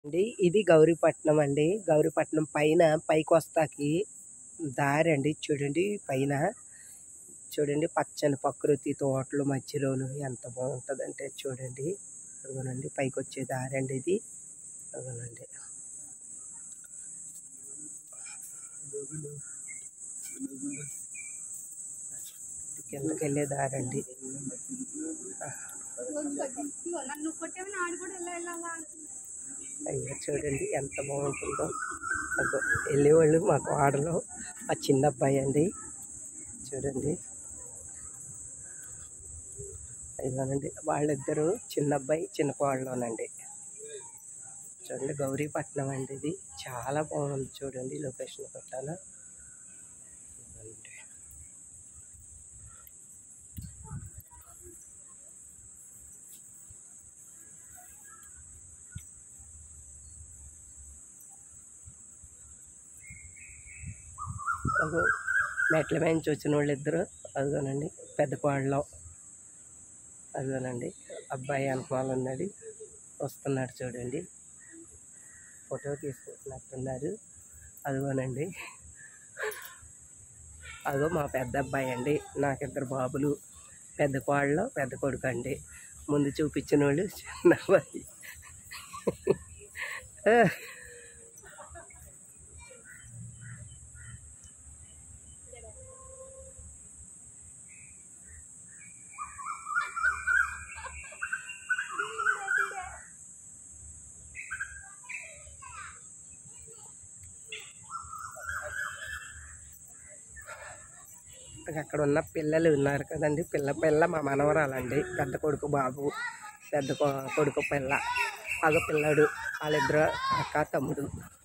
అండి ఇది గౌరీపట్నం అండి గౌరీపట్నం పైన పైకి వస్తాకి దారి అండి చూడండి పైన చూడండి పచ్చని ప్రకృతి తోటలు మధ్యలోను ఎంత బాగుంటుందంటే చూడండి అదిగోనండి పైకి వచ్చే దారి అండి ఇది అదిగోనండి కిందకి వెళ్ళే దారి అండి నన్ను కొట్టేమని ఆడు కూడా వెళ్ళా వెళ్ళాలా అయ్యో చూడండి ఎంత బాగుంటుందో అగో వెళ్ళేవాళ్ళు మాకు వాడలో ఆ చిన్న అబ్బాయి అండి చూడండి అయ్యోనండి వాళ్ళిద్దరూ చిన్న అబ్బాయి చిన్న కోడలోనండి చూడండి గౌరీపట్నం అండి ఇది చాలా బాగుంది చూడండి లొకేషన్ కొట్టాల అగో మెట్ల నుంచి వచ్చిన వాళ్ళు ఇద్దరు అదిగోనండి పెద్ద కోడలో అదిగోనండి అబ్బాయి వెనకాల ఉన్నాడు వస్తున్నాడు చూడండి ఫోటో తీసుకుంటున్నట్టున్నారు అదిగోనండి అదిగో మా పెద్ద అబ్బాయి అండి నాకిద్దరు బాబులు పెద్ద కోడలో పెద్ద కొడుకు అండి ముందు చూపించిన వాళ్ళు చిన్న అబ్బాయి ఆ. అక్కడ ఉన్న పిల్లలు ఉన్నారు కదండి పిల్ల పిల్ల మా మనవరాలండి పెద్ద కొడుకు బాబు పెద్ద కొ- కొడుకు పిల్ల అగ పిల్లడు వాళ్ళిద్దరు అక్క తమ్ముడు